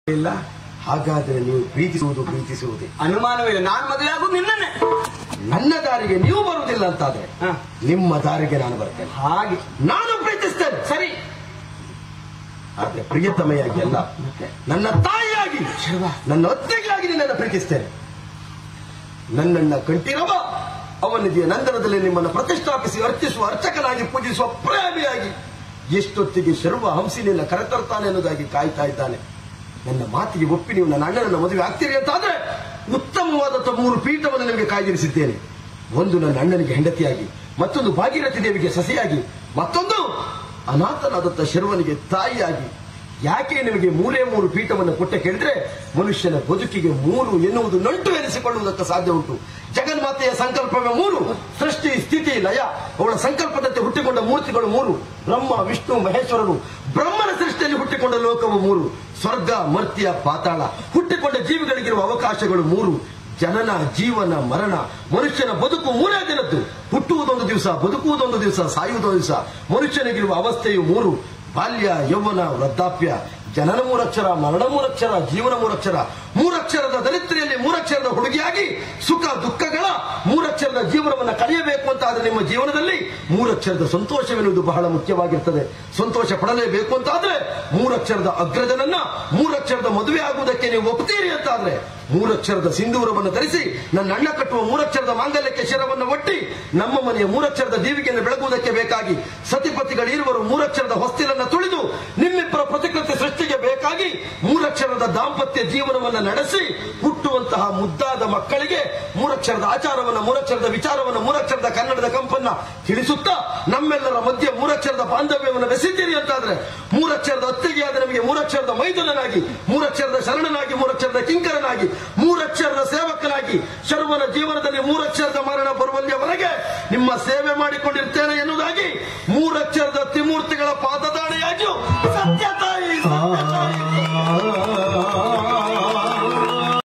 ಇಲ್ಲ ಹಾಗಾದ್ರೆ ನೀವು ಪ್ರೀತಿಸುವುದು ಪ್ರೀತಿಸುವುದೇ ಅನುಮಾನವಿಲ್ಲ ನಾನು ಮದುವೆ ಆಗುದು ನಿನ್ನನ್ನೇ ನನ್ನ ದಾರಿಗೆ ನೀವು ಬರುವುದಿಲ್ಲ ಅಂತಾದ್ರೆ ಹ. ನಿಮ್ಮ ದಾರಿಗೆ ನಾನು ಬರ್ತೇನೆ ಹಾಗೆ ನಾನು ಪ್ರೀತಿಸ್ತೇನೆ ಸರಿ ಆದ್ರೆ ಪ್ರಿಯತಮೆಯಾಗಿ ಅಲ್ಲ ನನ್ನ ತಾಯಿಯಾಗಿ ನನ್ನ ಅತ್ತೆಗಾಗಿ ನಿನ್ನನ್ನು ಪ್ರೀತಿಸ್ತೇನೆ ನನ್ನನ್ನ ಕಂಠಿರವ ಅವನಿಗೆ ನಂತರದಲ್ಲಿ ನಿಮ್ಮನ್ನು ಪ್ರತಿಷ್ಠಾಪಿಸಿ ಅರ್ಚಿಸುವ ಅರ್ಚಕನಾಗಿ ಪೂಜಿಸುವ ಪ್ರೇಮಿಯಾಗಿ ಎಷ್ಟೊತ್ತಿಗೆ ಶರ್ವ ಹಂಸಿನಿಂದ ಕರೆತರ್ತಾನೆ ಅನ್ನೋದಾಗಿ ಕಾಯ್ತಾ ಇದ್ದಾನೆ ನನ್ನ ಮಾತಿಗೆ ಒಪ್ಪಿ ನೀವು ನನ್ನ ಅಣ್ಣನನ್ನ ಮದುವೆ ಆಗ್ತೀರಿ ಅಂತಾದ್ರೆ ಉತ್ತಮವಾದಂತಹ ಮೂರು ಪೀಠವನ್ನು ನಿಮಗೆ ಕಾಯ್ದಿರಿಸಿದ್ದೇನೆ ಒಂದು ನನ್ನ ಅಣ್ಣನಿಗೆ ಹೆಂಡತಿಯಾಗಿ ಮತ್ತೊಂದು ಭಾಗೀರಥಿ ದೇವಿಗೆ ಸಸಿಯಾಗಿ ಮತ್ತೊಂದು ಅನಾಥನಾದಂಥ ಶರ್ವನಿಗೆ ತಾಯಿಯಾಗಿ ಯಾಕೆ ನಿಮಗೆ ಮೂರೇ ಮೂರು ಪೀಠವನ್ನು ಕೊಟ್ಟ ಕೇಳಿದ್ರೆ ಮನುಷ್ಯನ ಬದುಕಿಗೆ ಮೂರು ಎನ್ನುವುದು ನಂಟು ಎನಿಸಿಕೊಳ್ಳುವುದಕ್ಕೆ ಸಾಧ್ಯ ಉಂಟು ಜಗನ್ಮಾತೆಯ ಸಂಕಲ್ಪವೇ ಮೂರು ಸೃಷ್ಟಿ ಸ್ಥಿತಿ ಲಯ ಅವಳ ಸಂಕಲ್ಪದಂತೆ ಹುಟ್ಟಿಕೊಂಡ ಮೂರ್ತಿಗಳು ಮೂರು ಬ್ರಹ್ಮ ವಿಷ್ಣು ಮಹೇಶ್ವರರು ಬ್ರಹ್ಮನ ಸೃಷ್ಟಿಯಲ್ಲಿ ಹುಟ್ಟಿಕೊಂಡ ಲೋಕವು ಮೂರು ಸ್ವರ್ಗ ಮರ್ತ್ಯ ಪಾತಾಳ ಹುಟ್ಟಿಕೊಂಡ ಜೀವಿಗಳಿಗಿರುವ ಅವಕಾಶಗಳು ಮೂರು ಜನನ ಜೀವನ ಮರಣ ಮನುಷ್ಯನ ಬದುಕು ಮೂರೇ ದಿನದ್ದು ಹುಟ್ಟುವುದೊಂದು ದಿವಸ ಬದುಕುವುದೊಂದು ದಿವಸ ಸಾಯುವುದೊಂದು ದಿವಸ ಮನುಷ್ಯನಿಗಿರುವ ಅವಸ್ಥೆಯು ಮೂರು ಬಾಲ್ಯ ಯೌವನ ವೃದ್ಧಾಪ್ಯ ಜನನ ಮೂರಕ್ಷರ ಮರಣ ಮೂರಕ್ಷರ ಜೀವನ ಮೂರಕ್ಷರ ಮೂರಕ್ಷರದ ದರಿದ್ರಿಯಲ್ಲಿ ಮೂರಕ್ಷರದ ಹುಡುಗಿಯಾಗಿ ಸುಖ ದುಃಖಗಳ ಮೂರಕ್ಷರದ ಜೀವನವನ್ನು ಕಳೆಯಬೇಕು ಅಂತ ಆದ್ರೆ ನಿಮ್ಮ ಜೀವನದಲ್ಲಿ ಮೂರಕ್ಷರದ ಸಂತೋಷವೆನ್ನುವುದು ಬಹಳ ಮುಖ್ಯವಾಗಿರ್ತದೆ ಸಂತೋಷ ಪಡಲೇಬೇಕು ಅಂತಾದ್ರೆ ಮೂರಕ್ಷರದ ಅಗ್ರಜನನ್ನ ಮೂರಕ್ಷರದ ಮದುವೆ ಆಗುವುದಕ್ಕೆ ನೀವು ಒಪ್ತೀರಿ ಅಂತಾದ್ರೆ ಮೂರಕ್ಷರದ ಸಿಂಧೂರವನ್ನು ಧರಿಸಿ ನನ್ನ ಅಣ್ಣ ಕಟ್ಟುವ ಮೂರಕ್ಷರದ ಮಾಂಗಲ್ಯಕ್ಕೆ ಶಿರವನ್ನು ಒಟ್ಟಿ ನಮ್ಮ ಮನೆಯ ಮೂರಕ್ಷರದ ದೀವಿಗೆಯನ್ನು ಬೆಳಗುವುದಕ್ಕೆ ಬೇಕಾಗಿ ಸತಿಪತಿಗಳಿರುವರು ಮೂರಕ್ಷರದ ಹೊಸ್ತಿಲನ್ನು ತುಳಿದು ನಿಮ್ಮಿಬ್ಬರ ಪ್ರತಿಕೃತಿ ಸೃಷ್ಟಿಗೆ ಬೇಕಾಗಿ ಮೂರಕ್ಷರದ ದಾಂಪತ್ಯ ಜೀವನವನ್ನು ನಡೆಸಿ ಹುಟ್ಟುವಂತಹ ಮುದ್ದಾದ ಮಕ್ಕಳಿಗೆ ಮೂರಕ್ಷರದ ಆಚಾರವನ್ನ ಮೂರಕ್ಷರದ ವಿಚಾರವನ್ನ ಮೂರಕ್ಷರದ ಕನ್ನಡದ ಕಂಪನ್ನ ತಿಳಿಸುತ್ತಾ ನಮ್ಮೆಲ್ಲರ ಮಧ್ಯೆ ಮೂರಕ್ಷರದ ಬಾಂಧವ್ಯವನ್ನು ಬೆಸಿದ್ದೀರಿ ಅಂತಾದ್ರೆ ಮೂರಕ್ಷರದ ಅತ್ತಿಗೆ ಆದ ನಮಗೆ ಮೂರಕ್ಷರದ ಮೈದುನನಾಗಿ ಮೂರಕ್ಷರದ ಶರಣನಾಗಿ ಮೂರಕ್ಷರದ ಕಿಂಕರನಾಗಿ ಮೂರಕ್ಷರದ ಸೇವಕನಾಗಿ ಶರ್ವನ ಜೀವನದಲ್ಲಿ ಮೂರಕ್ಷರದ ಮರಣ ಬರುವಲ್ಲಿಯವರೆಗೆ ನಿಮ್ಮ ಸೇವೆ ಮಾಡಿಕೊಂಡಿರ್ತೇನೆ ಎನ್ನುವುದಾಗಿ ಮೂರಕ್ಷರದ ತ್ರಿಮೂರ್ತಿಗಳ ಪಾದದಾಣೆಯಾಗಿಯೂ ಸತ್ಯ ತಾಯಿ ಸತ್ಯ ತಾಯಿ